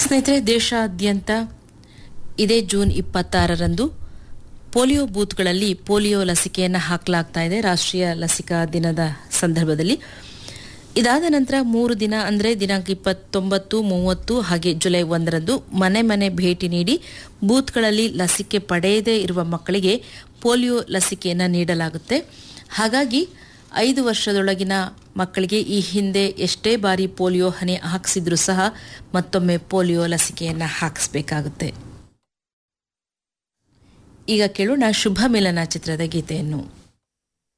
ಸ್ನೇಹಿತರೆ ದೇಶಾದ್ಯಂತ ಇದೇ ಜೂನ್ ಇಪ್ಪತ್ತಾರರಂದು ಪೋಲಿಯೋ ಬೂತ್ಗಳಲ್ಲಿ ಪೋಲಿಯೋ ಲಸಿಕೆಯನ್ನು ಹಾಕಲಾಗ್ತಾ ಇದೆ ರಾಷ್ಟ್ರೀಯ ಲಸಿಕಾ ದಿನದ ಸಂದರ್ಭದಲ್ಲಿ ಇದಾದ ನಂತರ ಮೂರು ದಿನ ಅಂದರೆ ದಿನಾಂಕ ಇಪ್ಪತ್ತೊಂಬತ್ತು ಮೂವತ್ತು ಹಾಗೆ ಜುಲೈ ಒಂದರಂದು ಮನೆ ಮನೆ ಭೇಟಿ ನೀಡಿ ಬೂತ್ಗಳಲ್ಲಿ ಲಸಿಕೆ ಪಡೆಯದೇ ಇರುವ ಮಕ್ಕಳಿಗೆ ಪೋಲಿಯೋ ಲಸಿಕೆಯನ್ನು ನೀಡಲಾಗುತ್ತೆ ಹಾಗಾಗಿ ಐದು ವರ್ಷದೊಳಗಿನ ಮಕ್ಕಳಿಗೆ ಈ ಹಿಂದೆ ಎಷ್ಟೇ ಬಾರಿ ಪೋಲಿಯೋ ಹನಿ ಹಾಕಿಸಿದ್ರೂ ಸಹ ಮತ್ತೊಮ್ಮೆ ಪೋಲಿಯೋ ಲಸಿಕೆಯನ್ನು ಹಾಕಿಸ್ಬೇಕಾಗುತ್ತೆ ಈಗ ಕೇಳೋಣ ಶುಭ ಮಿಲನ ಚಿತ್ರದ ಗೀತೆಯನ್ನು